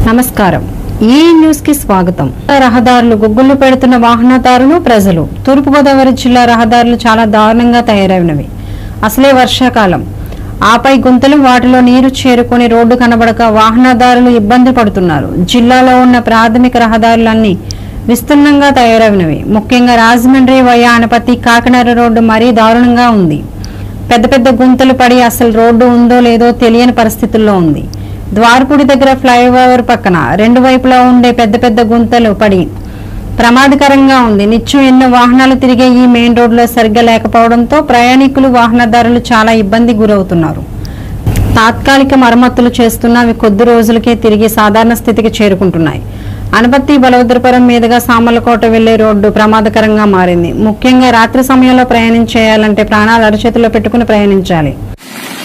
నమస్కారం ఈ న్యూస్ కి స్వాగతం రహదారులు గుగ్గులు పెడుతున్న వాహనదారులు ప్రజలు తూర్పుగోదావరి జిల్లా రహదారులు చాలా దారుణంగా తయారైనవి అసలే వర్షాకాలం ఆపై గుంతలు వాటిలో నీరు చేరుకొని రోడ్డు కనబడక వాహనదారులు ఇబ్బంది పడుతున్నారు జిల్లాలో ఉన్న ప్రాథమిక రహదారులన్నీ విస్తృతంగా తయారైనవి ముఖ్యంగా రాజమండ్రి వయా అనపతి కాకినాడ రోడ్డు మరీ దారుణంగా ఉంది పెద్ద పెద్ద గుంతలు పడి అసలు రోడ్డు ఉందో లేదో తెలియని పరిస్థితుల్లో ఉంది ద్వారపూడి దగ్గర ఫ్లైఓవర్ పక్కన రెండు వైపులా ఉండే పెద్ద పెద్ద గుంతలు పడి ప్రమాదకరంగా ఉంది నిత్యం ఎన్నో వాహనాలు తిరిగే ఈ మెయిన్ రోడ్లో సరిగ్గా లేకపోవడంతో ప్రయాణికులు వాహనదారులు చాలా ఇబ్బంది గురవుతున్నారు తాత్కాలిక మరమ్మతులు చేస్తున్న అవి కొద్ది రోజులకే తిరిగి సాధారణ స్థితికి చేరుకుంటున్నాయి అనపత్తి బలవద్రపురం మీదుగా సామర్లకోట వెళ్లే రోడ్డు ప్రమాదకరంగా మారింది ముఖ్యంగా రాత్రి సమయంలో ప్రయాణం చేయాలంటే ప్రాణాలు అరచేతిలో పెట్టుకుని ప్రయాణించాలి